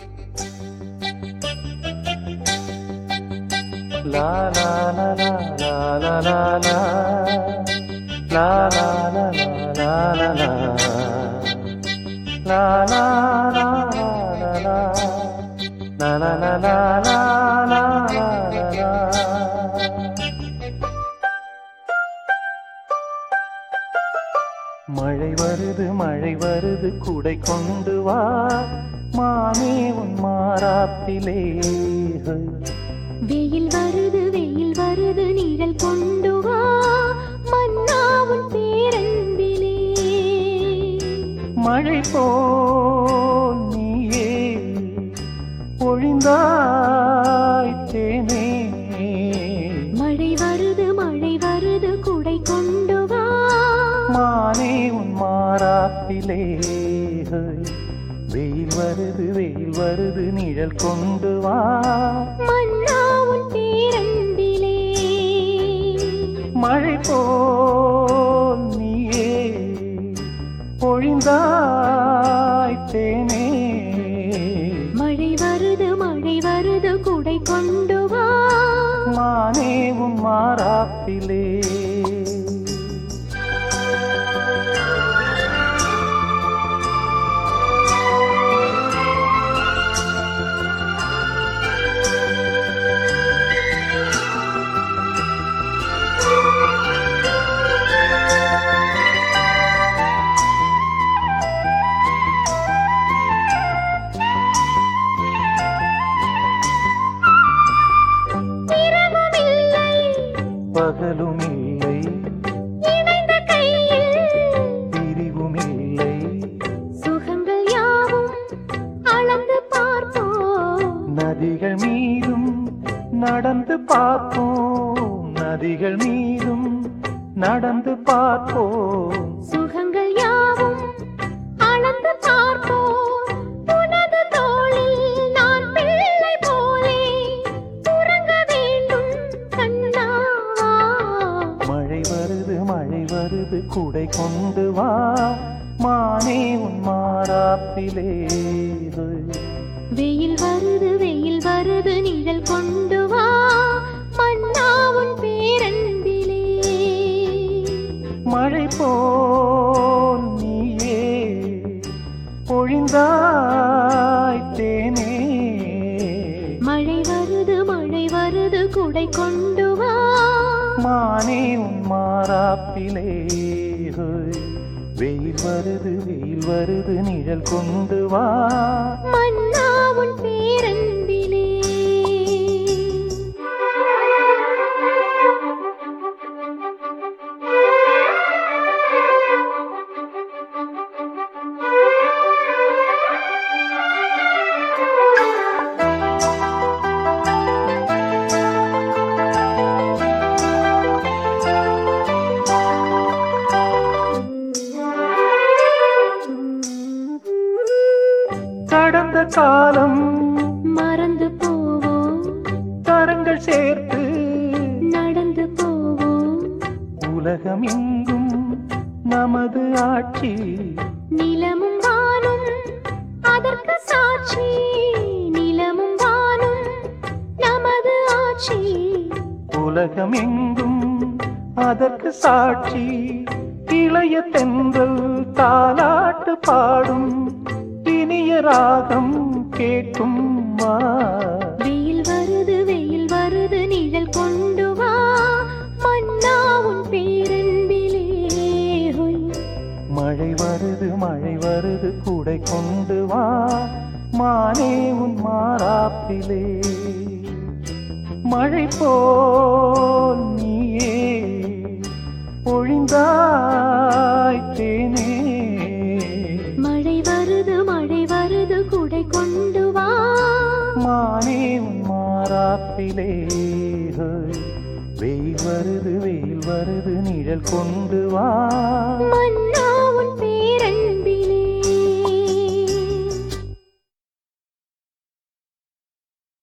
லா லா லா லா லா லா லா லா லா லா லா லா லா லா லா லா லா லா லா La la la la la la la la மழை வருது மழை வருது குடை கொண்டு வா மானே உன் மாறாப்பிலே வெயில் வருது வெயில் வருது நிழல் கொண்டு வா மன்னாவும் பேரன்பிலே மழை போல் நீயே பொழிந்தாய் தேனே மழை வருது மழை வருது குடை கொண்டு வா மானே உன் மாறாப்பிலே வெயில் வருது வெயில் வருது நிழல் கொண்டு வா மன்னாவும் பேரன்பிலே மழை போல் நீயே பொழிந்தாய் தேனே மழை வருது மழை வருது குடை கொண்டு வா மானே உன் மாறாப்பிலே இரவும் இல்லை பகலும் இல்லை இணைந்த கையில் பிரிவும் இல்லை சுகங்கள் யாவும் அளந்து பார்ப்போம் நதிகள் மீதும் நடந்து பார்ப்போம் நதிகள் மீதும் நடந்து பார்ப்போம் சுகங்கள் யாவும் அளந்து பார்ப்போம் உனது தோளில் நான் பிள்ளை போலே உறங்க வேண்டும் கண்ணாவா மழை வருது மழை வருது குடை கொண்டு வா மானே உன் மாறாப்பிலே வெயில் வருது வெயில் வருது நிழல் கொண்டு வா மன்னாவும் பேரன்பிலே மழை போல் நீயே பொழிந்தாய் தேனே மழை வருது மழை வருது குடை கொண்டு வா மானே உன் மாறாப்பிலே வெயில் வருது வெயில் வருது நிழல் கொண்டு வா மன்னாவும் பேரன்பிலே கடந்த காலம் மறந்து போவோம் கரங்கள் சேர்த்து நடந்து போவோம் உலகம் எங்கும் நமது ஆட்சி நிலமும் வானும் அதற்கு சாட்சி நிலமும் வானும் நமது ஆட்சி உலகம் எங்கும் அதற்கு சாட்சி இளைய தென்றல் தாலாட்டு பாடும் இனிய ராகம் கேட்கும் வா வெயில் வருது வெயில் வருது நிழல் கொண்டு வா மன்னாவும் பேரன்பிலே ஹொய். மழை வருது மழை வருது கூடை கொண்டு வா மானே உன் மாறாப்பிலே மழை போல் நீயே பொழிந்தாய் தேனே மழை வருது மழை வருது குடை கொண்டு வா மானே உன் மாறாப்பிலே வெயில் வருது வெயில் வருது நிழல் கொண்டு வா மன்னா